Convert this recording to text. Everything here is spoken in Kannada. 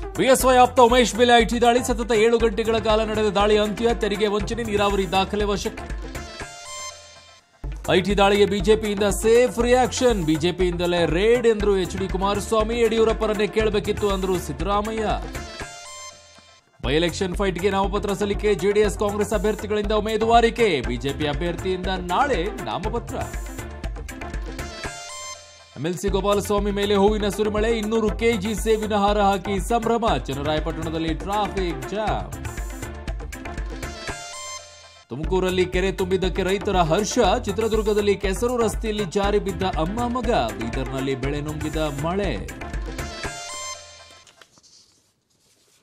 ಬಿಎಸ್ವೈ ಆಪ್ತ ಉಮೇಶ್ ಮೇಲೆ ಐಟಿ ದಾಳಿ ಸತತ ಏಳು ಗಂಟೆಗಳ ಕಾಲ ನಡೆದ ದಾಳಿ ಅಂತ್ಯ ತೆರಿಗೆ ವಂಚನೆ ನೀರಾವರಿ ದಾಖಲೆ ವಶಕ್ಕೆ ಐಟಿ ದಾಳಿಗೆ ಬಿಜೆಪಿಯಿಂದ ಸೇಫ್ ರಿಯಾಕ್ಷನ್ ಬಿಜೆಪಿಯಿಂದಲೇ ರೇಡ್ ಎಂದ್ರು ಎಚ್ ಡಿ ಕುಮಾರಸ್ವಾಮಿ ಯಡಿಯೂರಪ್ಪರನ್ನೇ ಕೇಳಬೇಕಿತ್ತು ಅಂದ್ರು ಸಿದ್ದರಾಮಯ್ಯ ಬೈ ಎಲೆಕ್ಷನ್ ಫೈಟ್ಗೆ ನಾಮಪತ್ರ ಸಲ್ಲಿಕೆ ಜೆಡಿಎಸ್ ಕಾಂಗ್ರೆಸ್ ಅಭ್ಯರ್ಥಿಗಳಿಂದ ಉಮೇದುವಾರಿಕೆ ಬಿಜೆಪಿ ಅಭ್ಯರ್ಥಿಯಿಂದ ನಾಳೆ ನಾಮಪತ್ರ ಎಂಎಲ್ಸಿ ಗೋಪಾಲಸ್ವಾಮಿ ಮೇಲೆ ಹೂವಿನ ಸುರಿಮಳೆ ಇನ್ನೂರು ಕೆಜಿ ಸೇವಿನ ಹಾರ ಹಾಕಿ ಸಂಭ್ರಮ ಚನ್ನರಾಯಪಟ್ಟಣದಲ್ಲಿ ಟ್ರಾಫಿಕ್ ಜಾಮ್ ತುಮಕೂರಲ್ಲಿ ಕೆರೆ ತುಂಬಿದ್ದಕ್ಕೆ ರೈತರ ಹರ್ಷ ಚಿತ್ರದುರ್ಗದಲ್ಲಿ ಕೆಸರು ರಸ್ತೆಯಲ್ಲಿ ಜಾರಿ ಬಿದ್ದ ಅಮ್ಮ ಮಗ ಬೀದರ್ನಲ್ಲಿ ಬೆಳೆ ನುಂಗಿದ ಮಳೆ